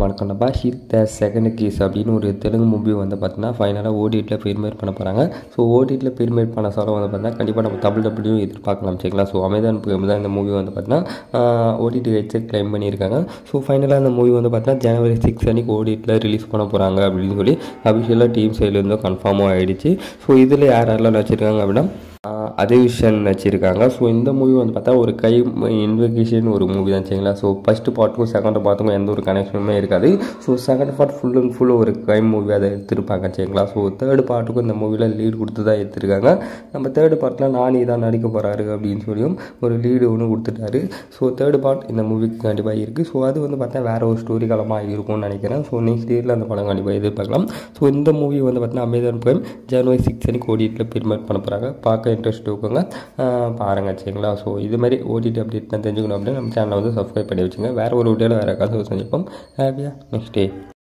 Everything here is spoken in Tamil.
வணக்கம் நம்ம ஹிட் த செகண்ட் கேஸ் அப்படின்னு ஒரு தெலுங்கு மூவி வந்து பார்த்தீங்கன்னா ஃபைனலாக ஓடிடியில் ப்ரீமியர் பண்ண போகிறாங்க ஸோ ஓடிடியில் ப்ரீமியர் பண்ண சொல்ல வந்து பார்த்தீங்கன்னா கண்டிப்பாக நம்ம தமிழ் டபிள்யூ எதிர்பார்க்கலாம் சரிங்களா ஸோ அமேசான் பிரியம் தான் இந்த மூவி வந்து பார்த்தீங்கன்னா ஓடிடி ரைட்ஸை கிளைம் பண்ணியிருக்காங்க ஸோ ஃபைனலாக இந்த மூவி வந்து பார்த்தீங்கன்னா ஜனவரி சிக்ஸ் அன்றைக்கி ஓடிடியில் ரிலீஸ் பண்ண போகிறாங்க அப்படின்னு சொல்லி அபிஷியலாக டீம் சைட்லேருந்து கன்ஃபார்மாக ஆகிடுச்சு ஸோ இதில் யார் யாரெல்லாம் வச்சுருக்காங்க அப்படின்னா அதே விஷயம் வச்சுருக்காங்க ஸோ இந்த மூவி வந்து பார்த்தா ஒரு கை இன்வெகேஷன் ஒரு மூவி தான் சரிங்களா ஸோ ஃபஸ்ட்டு பார்ட்டுக்கும் செகண்ட் பார்ட்டுக்கும் எந்த ஒரு கனெக்ஷனுமே இருக்காது so second part full and full ஒரு க்ரைம் மூவி அதை எடுத்திருப்பாங்க சரிங்களா ஸோ தேர்ட் பார்ட்டுக்கும் இந்த மூவியில் லீடு கொடுத்து தான் எடுத்திருக்காங்க நம்ம தேர்ட் பார்ட்டில் நானி தான் நடிக்க போகிறாரு அப்படின்னு சொல்லியும் ஒரு லீடு ஒன்று கொடுத்துட்டாரு ஸோ தேர்ட் பார்ட் இந்த மூவிக்கு கண்டிப்பாக இருக்குது ஸோ அது வந்து பார்த்தா வேறு ஒரு ஸ்டோரி காலமாக இருக்கும்னு நினைக்கிறேன் ஸோ நெக்ஸ்ட் இயரில் அந்த படம் கண்டிப்பாக எதிர்பார்க்கலாம் ஸோ இந்த மூவி வந்து பார்த்தீங்கன்னா அமேசான் பிரைம் ஜனவரி சிக்ஸ் அன்னைக்கு ஓடிடியில் ப்ரீமியர் பண்ண போகிறாங்க பார்க்க இன்ட்ரெஸ்ட் இருக்குங்க பாருங்கள் சரிங்களா ஸோ இது மாதிரி ஓடிடி அப்டேட் நான் தெரிஞ்சுக்கணும் அப்படின்னு நம்ம சேனலை வந்து சப்ஸ்கிரைப் பண்ணி வச்சுங்க வேறு ஒரு வீடியோவில் வேறு காசு செஞ்சுப்போம் ஹாப்பியாக நெக்ஸ்ட் டே